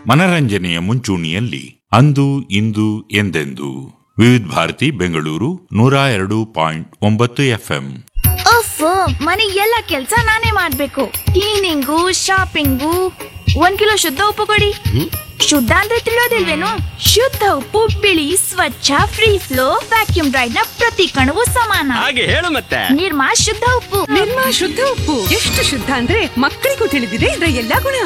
ಮನರಂಜನೆಯ ಮುಂಚೂಣಿಯಲ್ಲಿ ಅಂದು ಇಂದು ಎಂದೆಂದು ವಿವಿಧ ಭಾರತಿ ಬೆಂಗಳೂರು ನೂರ ಎರಡು ಪಾಯಿಂಟ್ ಒಂಬತ್ತು ಎಫ್ಎಂ ಅಫ್ ಮನೆ ಎಲ್ಲ ಕೆಲ್ಸ ನಾನೇ ಮಾಡ್ಬೇಕು ಕ್ಲೀನಿಂಗು ಶಾಪಿಂಗು ಒಂದ್ ಕಿಲೋ ಶುದ್ಧ ಉಪ್ಪು ಕೊಡಿ ಶುದ್ಧ ಅಂದ್ರೆ ತಿಳಿಯೋದಿಲ್ವೇನು ಶುದ್ಧ ಉಪ್ಪು ಬಿಳಿ ಸ್ವಚ್ಛ ಫ್ರೀ ಫ್ಲೋ ವ್ಯಾಕ್ಯೂಮ್ ಡ್ರೈಡ್ ನ ಪ್ರತಿ ಕಣವು ಸಮಾನ ಹಾಗೆ ಹೇಳು ಮತ್ತೆ ನಿರ್ಮಾ ಶುದ್ಧ ಉಪ್ಪು ನಿರ್ಮಾ ಶುದ್ಧ ಉಪ್ಪು ಎಷ್ಟು ಶುದ್ಧ ಅಂದ್ರೆ ಮಕ್ಕಳಿಗೂ ತಿಳಿದಿದೆ ಇದರ ಎಲ್ಲಾ ಗುಣ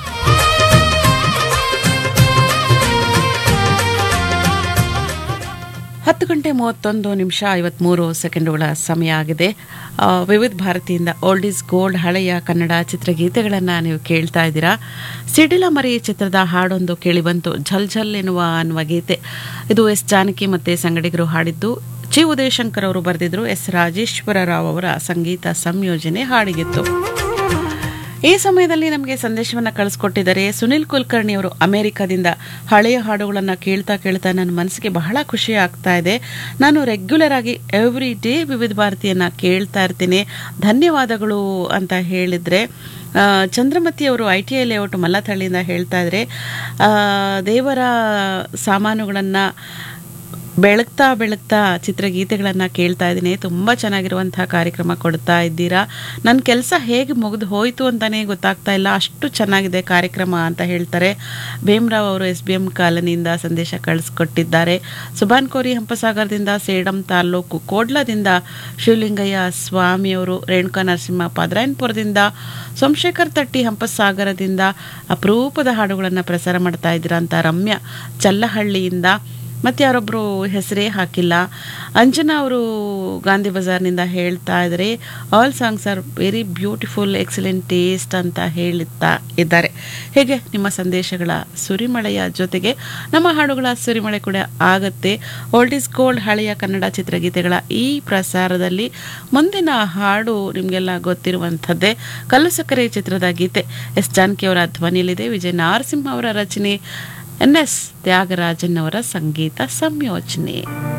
ಹತ್ತು ಗಂಟೆ ಮೂವತ್ತೊಂದು ನಿಮಿಷ ಐವತ್ಮೂರು ಸೆಕೆಂಡುಗಳ ಸಮಯ ಆಗಿದೆ ಆ, ವಿವಿಧ ಭಾರತಿಯಿಂದ ಓಲ್ಡ್ ಈಸ್ ಗೋಲ್ಡ್ ಹಳೆಯ ಕನ್ನಡ ಚಿತ್ರಗೀತೆಗಳನ್ನು ನೀವು ಕೇಳ್ತಾ ಇದ್ದೀರಾ ಸಿಡಿಲ ಮರಿ ಚಿತ್ರದ ಹಾಡೊಂದು ಕೇಳಿಬಂತು ಝಲ್ ಝಲ್ ಎನ್ನುವ ಅನ್ನುವ ಗೀತೆ ಇದು ಎಸ್ ಜಾನಕಿ ಮತ್ತೆ ಸಂಗಡಿಗರು ಹಾಡಿದ್ದು ಚಿ ಉದಯಶಂಕರ್ ಅವರು ಬರೆದಿದ್ರು ಎಸ್ ರಾಜೇಶ್ವರ ರಾವ್ ಅವರ ಸಂಗೀತ ಸಂಯೋಜನೆ ಹಾಡಿಗಿತ್ತು ಈ ಸಮಯದಲ್ಲಿ ನಮಗೆ ಸಂದೇಶವನ್ನು ಕಳಿಸ್ಕೊಟ್ಟಿದ್ದಾರೆ ಸುನಿಲ್ ಕುಲಕರ್ಣಿ ಅವರು ಅಮೆರಿಕದಿಂದ ಹಳೆಯ ಹಾಡುಗಳನ್ನು ಕೇಳ್ತಾ ಕೇಳ್ತಾ ನನ್ನ ಮನಸ್ಸಿಗೆ ಬಹಳ ಖುಷಿ ಆಗ್ತಾ ಇದೆ ನಾನು ರೆಗ್ಯುಲರ್ ಆಗಿ ಎವ್ರಿ ಡೇ ವಿವಿಧ ಭಾರತಿಯನ್ನ ಕೇಳ್ತಾ ಇರ್ತೀನಿ ಧನ್ಯವಾದಗಳು ಅಂತ ಹೇಳಿದ್ರೆ ಆ, ಚಂದ್ರಮತಿ ಅವರು ಐ ಟಿ ಐ ಲೇಔಟ್ ಮಲ್ಲಥಳ್ಳಿಯಿಂದ ಹೇಳ್ತಾ ಇದ್ರೆ ಆ, ದೇವರ ಸಾಮಾನುಗಳನ್ನು ಬೆಳಗ್ತಾ ಬೆಳಗ್ತಾ ಚಿತ್ರಗೀತೆಗಳನ್ನು ಕೇಳ್ತಾ ಇದ್ದೀನಿ ತುಂಬ ಚೆನ್ನಾಗಿರುವಂತಹ ಕಾರ್ಯಕ್ರಮ ಕೊಡ್ತಾ ಇದ್ದೀರಾ ನನ್ನ ಕೆಲಸ ಹೇಗೆ ಮುಗಿದು ಹೋಯಿತು ಅಂತಲೇ ಗೊತ್ತಾಗ್ತಾ ಇಲ್ಲ ಅಷ್ಟು ಚೆನ್ನಾಗಿದೆ ಕಾರ್ಯಕ್ರಮ ಅಂತ ಹೇಳ್ತಾರೆ ಭೀಮರಾವ್ ಅವರು ಎಸ್ ಬಿ ಎಂ ಕಾಲನಿಯಿಂದ ಸಂದೇಶ ಕಳಿಸ್ಕೊಟ್ಟಿದ್ದಾರೆ ಸುಭಾನ್ ಕೋರಿ ಹಂಪಸಾಗರದಿಂದ ಸೇಡಂ ತಾಲೂಕು ಕೋಡ್ಲದಿಂದ ಶಿವಲಿಂಗಯ್ಯ ಸ್ವಾಮಿಯವರು ರೇಣುಕಾ ನರಸಿಂಹ ಪಾದ್ರಾಯನ್ಪುರದಿಂದ ಸೋಮಶೇಖರ್ ತಟ್ಟಿ ಹಂಪಸಾಗರದಿಂದ ಅಪರೂಪದ ಹಾಡುಗಳನ್ನು ಪ್ರಸಾರ ಮಾಡ್ತಾ ಇದ್ದೀರಾ ಅಂತ ರಮ್ಯ ಚಲ್ಲಹಳ್ಳಿಯಿಂದ ಮತ್ತು ಯಾರೊಬ್ಬರು ಹೆಸರೇ ಹಾಕಿಲ್ಲ ಅಂಜನಾ ಅವರು ಗಾಂಧಿ ಬಜಾರ್ನಿಂದ ಹೇಳ್ತಾ ಇದ್ದಾರೆ all songs are very beautiful excellent taste ಅಂತ ಹೇಳುತ್ತಾ ಇದ್ದಾರೆ ಹೇಗೆ ನಿಮ್ಮ ಸಂದೇಶಗಳ ಸುರಿಮಳೆಯ ಜೊತೆಗೆ ನಮ್ಮ ಹಾಡುಗಳ ಸುರಿಮಳೆ ಕೂಡ ಆಗತ್ತೆ ಓಲ್ಡ್ ಇಸ್ ಗೋಲ್ಡ್ ಹಳೆಯ ಕನ್ನಡ ಚಿತ್ರಗೀತೆಗಳ ಈ ಪ್ರಸಾರದಲ್ಲಿ ಮುಂದಿನ ಹಾಡು ನಿಮಗೆಲ್ಲ ಗೊತ್ತಿರುವಂಥದ್ದೇ ಕಲ್ಲು ಸಕ್ಕರೆ ಚಿತ್ರದ ಗೀತೆ ಎಸ್ ಜಾನಕಿ ಅವರ ಧ್ವನಿಯಲ್ಲಿದೆ ವಿಜಯ ನರಸಿಂಹ ಅವರ ರಚನೆ ಎನ್ ಎಸ್ ತ್ಯಾಗರಾಜನ್ ಅವರ ಸಂಗೀತ ಸಂಯೋಜನೆ